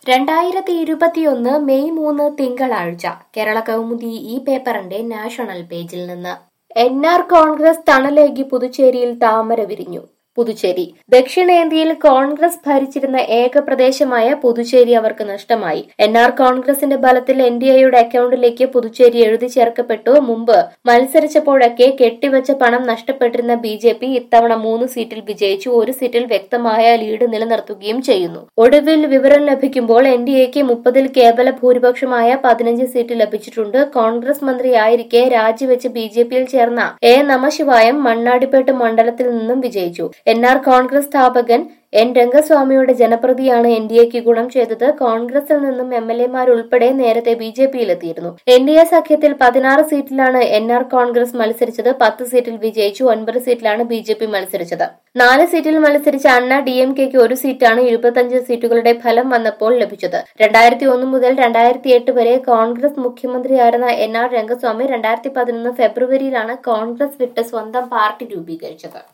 രണ്ടായിരത്തി ഇരുപത്തിയൊന്ന് മെയ് മൂന്ന് തിങ്കളാഴ്ച കേരള കൗമുദി ഈ പേപ്പറിന്റെ നാഷണൽ പേജിൽ നിന്ന് എൻ ആർ കോൺഗ്രസ് തണലേകി പുതുച്ചേരിയിൽ താമര വിരിഞ്ഞു പുതുച്ചേരി ദക്ഷിണേന്ത്യയിൽ കോൺഗ്രസ് ഭരിച്ചിരുന്ന ഏക പ്രദേശമായ പുതുച്ചേരി അവർക്ക് നഷ്ടമായി എൻ ആർ കോൺഗ്രസിന്റെ ബലത്തിൽ എൻ ഡി എയുടെ അക്കൗണ്ടിലേക്ക് പുതുച്ചേരി എഴുതി ചേർക്കപ്പെട്ടു മുമ്പ് മത്സരിച്ചപ്പോഴൊക്കെ കെട്ടിവച്ച പണം നഷ്ടപ്പെട്ടിരുന്ന ബി ജെ പി ഇത്തവണ മൂന്ന് സീറ്റിൽ വിജയിച്ചു ഒരു സീറ്റിൽ വ്യക്തമായ ലീഡ് നിലനിർത്തുകയും ചെയ്യുന്നു ഒടുവിൽ വിവരം ലഭിക്കുമ്പോൾ എൻ ഡി എക്ക് മുപ്പതിൽ കേവല ഭൂരിപക്ഷമായ പതിനഞ്ച് സീറ്റ് ലഭിച്ചിട്ടുണ്ട് കോൺഗ്രസ് മന്ത്രിയായിരിക്കെ രാജിവെച്ച് ബി ജെ പിയിൽ ചേർന്ന എ നമശിവായം മണ്ണാടിപ്പേട്ട് മണ്ഡലത്തിൽ നിന്നും വിജയിച്ചു എൻ ആർ കോൺഗ്രസ് സ്ഥാപകൻ എൻ രംഗസ്വാമിയുടെ ജനപ്രതിയാണ് എൻ ഡി എക്ക് ഗുണം ചെയ്തത് കോൺഗ്രസിൽ നിന്നും എം എൽ എമാരുൾപ്പെടെ നേരത്തെ ബി ജെ പിയിലെത്തിയിരുന്നു എൻ ഡി എ സഖ്യത്തിൽ പതിനാറ് സീറ്റിലാണ് എൻ ആർ കോൺഗ്രസ് മത്സരിച്ചത് പത്ത് സീറ്റിൽ വിജയിച്ചു ഒൻപത് സീറ്റിലാണ് ബി ജെ പി മത്സരിച്ചത് നാല് സീറ്റിൽ മത്സരിച്ച അണ്ണ ഡി എം കെക്ക് ഒരു സീറ്റാണ് ഇരുപത്തഞ്ച് സീറ്റുകളുടെ ഫലം വന്നപ്പോൾ ലഭിച്ചത് രണ്ടായിരത്തി ഒന്ന് മുതൽ രണ്ടായിരത്തി എട്ട് വരെ കോൺഗ്രസ് മുഖ്യമന്ത്രിയായിരുന്ന എൻ ആർ രംഗസ്വാമി രണ്ടായിരത്തി പതിനൊന്ന് ഫെബ്രുവരിയിലാണ് കോൺഗ്രസ് വിട്ട് സ്വന്തം പാർട്ടി രൂപീകരിച്ചത്